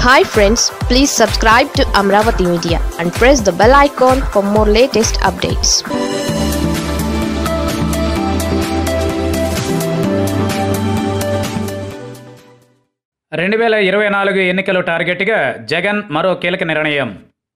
hi friends please subscribe to Amaravati media and press the bell icon for more latest updates రెండు వేల ఇరవై నాలుగు ఎన్నికలు టార్గెట్గా జగన్ మరో కీలక నిర్ణయం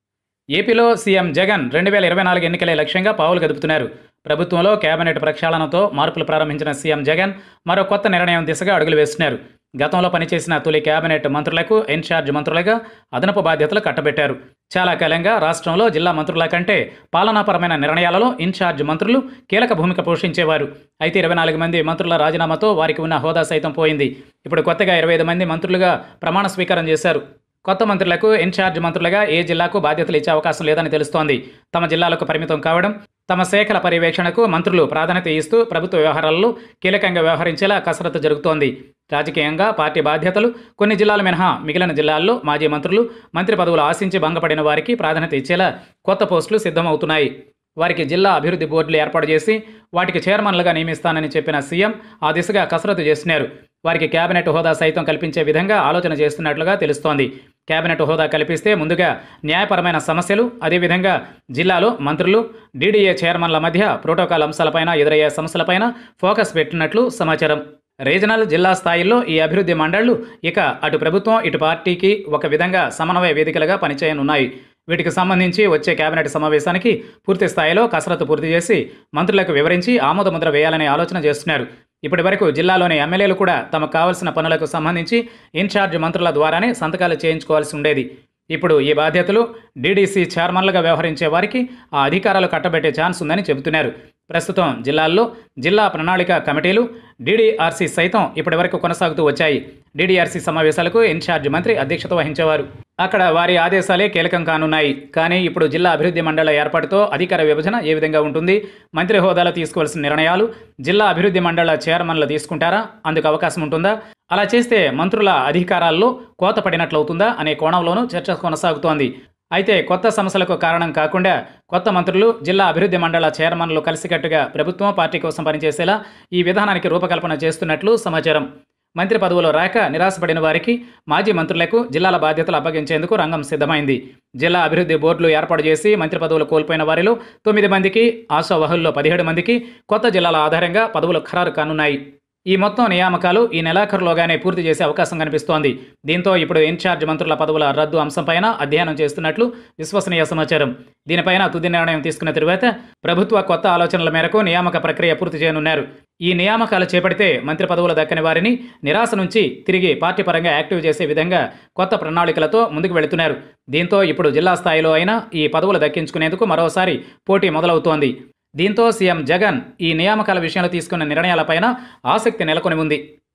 ఏపీలో సీఎం జగన్ రెండు వేల ఇరవై నాలుగు ఎన్నికలే లక్ష్యంగా పావులు కదుపుతున్నారు ప్రభుత్వంలో కేబినెట్ ప్రక్షాళనతో మార్పులు ప్రారంభించిన సీఎం జగన్ మరో కొత్త నిర్ణయం దిశగా అడుగులు వేస్తున్నారు గతంలో పనిచేసిన తొలి కేబినెట్ మంత్రులకు ఇన్ఛార్జ్ మంత్రులుగా అదనపు బాధ్యతలు కట్టబెట్టారు చాలా కాలంగా రాష్ట్రంలో జిల్లా మంత్రుల కంటే పాలనాపరమైన నిర్ణయాలలో ఇన్ఛార్జ్ మంత్రులు కీలక భూమిక పోషించేవారు అయితే ఇరవై నాలుగు మంది మంత్రుల రాజీనామాతో వారికి ఉన్న హోదా సైతం పోయింది ఇప్పుడు కొత్తగా ఇరవై ఐదు మంది మంత్రులుగా ప్రమాణ స్వీకారం చేశారు కొత్త మంత్రులకు ఇన్ఛార్జ్ మంత్రులుగా ఏ జిల్లాకు బాధ్యతలు ఇచ్చే అవకాశం లేదని తెలుస్తోంది తమ జిల్లాలకు పరిమితం కావడం తమ శాఖల పర్యవేక్షణకు మంత్రులు ప్రాధాన్యత ఇస్తూ ప్రభుత్వ వ్యవహారాల్లో కీలకంగా వ్యవహరించేలా కసరత్తు జరుగుతోంది రాజకీయంగా పార్టీ బాధ్యతలు కొన్ని జిల్లాల మినహా మిగిలిన జిల్లాల్లో మాజీ మంత్రులు మంత్రి పదవులు ఆశించి భంగపడిన వారికి ప్రాధాన్యత ఇచ్చేలా కొత్త పోస్టులు సిద్ధమవుతున్నాయి వారికి జిల్లా అభివృద్ధి బోర్డులు ఏర్పాటు చేసి వాటికి చైర్మన్లుగా నియమిస్తానని చెప్పిన సీఎం ఆ దిశగా కసరత్తు చేస్తున్నారు వారికి కేబినెట్ హోదా సైతం కల్పించే విధంగా ఆలోచన చేస్తున్నట్లుగా తెలుస్తోంది కేబినెట్ హోదా కల్పిస్తే ముందుగా న్యాయపరమైన సమస్యలు అదేవిధంగా జిల్లాలో మంత్రులు డీడీఏ చైర్మన్ల మధ్య ప్రోటోకాల్ అంశాలపైన ఎదురయ్యే సమస్యలపైన ఫోకస్ పెట్టినట్లు సమాచారం రీజనల్ జిల్లా స్థాయిల్లో ఈ అభివృద్ధి మండళ్లు ఇక అటు ప్రభుత్వం ఇటు పార్టీకి ఒక విధంగా సమన్వయ వేదికలుగా పనిచేయనున్నాయి వీటికి సంబంధించి వచ్చే కేబినెట్ సమావేశానికి పూర్తి స్థాయిలో కసరత్తు పూర్తి చేసి మంత్రులకు వివరించి ఆమోదముద్ర వేయాలనే ఆలోచన చేస్తున్నారు ఇప్పటి వరకు జిల్లాలోని ఎమ్మెల్యేలు కూడా తమకు కావలసిన పనులకు సంబంధించి ఇన్ఛార్జ్ మంత్రుల ద్వారానే సంతకాలు చేయించుకోవాల్సి ఉండేది ఇప్పుడు ఈ బాధ్యతలు డీడీసీ చైర్మన్లుగా వ్యవహరించే వారికి ఆ అధికారాలు కట్టబెట్టే ఛాన్స్ ఉందని చెబుతున్నారు ప్రస్తుతం జిల్లాల్లో జిల్లా ప్రణాళిక కమిటీలు డీడీఆర్సీ సైతం ఇప్పటివరకు కొనసాగుతూ వచ్చాయి డీడీఆర్సీ సమావేశాలకు ఇన్ఛార్జ్ మంత్రి అధ్యక్షత వహించేవారు అక్కడ వారి ఆదేశాలే కీలకం కానున్నాయి కానీ ఇప్పుడు జిల్లా అభివృద్ధి మండళ్ల ఏర్పాటుతో అధికార విభజన ఏ విధంగా ఉంటుంది మంత్రి హోదాలో తీసుకోవాల్సిన నిర్ణయాలు జిల్లా అభివృద్ధి మండళ్ల చైర్మన్లు తీసుకుంటారా అందుకు అవకాశం ఉంటుందా అలా చేస్తే మంత్రుల అధికారాల్లో కోత పడినట్లవుతుందా అనే కోణంలోనూ చర్చ కొనసాగుతోంది అయితే కొత్త సమస్యలకు కారణం కాకుండా కొత్త మంత్రులు జిల్లా అభివృద్ధి మండల చైర్మన్లు కలిసికట్టుగా ప్రభుత్వం పార్టీ కోసం పనిచేసేలా ఈ విధానానికి రూపకల్పన చేస్తున్నట్లు సమాచారం మంత్రి పదవులు రాక నిరాశపడిన వారికి మాజీ మంత్రులకు జిల్లాల బాధ్యతలు అప్పగించేందుకు రంగం సిద్ధమైంది జిల్లా అభివృద్ధి బోర్డులు ఏర్పాటు చేసి మంత్రి పదవులు కోల్పోయిన వారిలో తొమ్మిది మందికి ఆశావహుల్లో పదిహేడు మందికి కొత్త జిల్లాల ఆధారంగా పదవులు ఖరారు కానున్నాయి ఈ మొత్తం నియామకాలు ఈ నెలాఖరులోగానే పూర్తి చేసే అవకాశం కనిపిస్తోంది దీంతో ఇప్పుడు ఇన్ఛార్జ్ మంత్రుల పదవుల రద్దు అంశంపైన అధ్యయనం చేస్తున్నట్లు విశ్వసనీయ సమాచారం దీనిపైన తుది నిర్ణయం తీసుకున్న తరువాత ప్రభుత్వ కొత్త ఆలోచనల మేరకు నియామక ప్రక్రియ పూర్తి చేయనున్నారు ఈ నియామకాలు చేపడితే మంత్రి పదవులు దక్కని వారిని నిరాశ నుంచి తిరిగి పార్టీ పరంగా యాక్టివ్ చేసే విధంగా కొత్త ప్రణాళికలతో ముందుకు వెళుతున్నారు దీంతో ఇప్పుడు జిల్లా స్థాయిలో అయినా ఈ పదవులు దక్కించుకునేందుకు మరోసారి పోటీ మొదలవుతోంది దీంతో సీఎం జగన్ ఈ నియామకాల విషయంలో తీసుకున్న నిర్ణయాలపైన ఆసక్తి నెలకొని ఉంది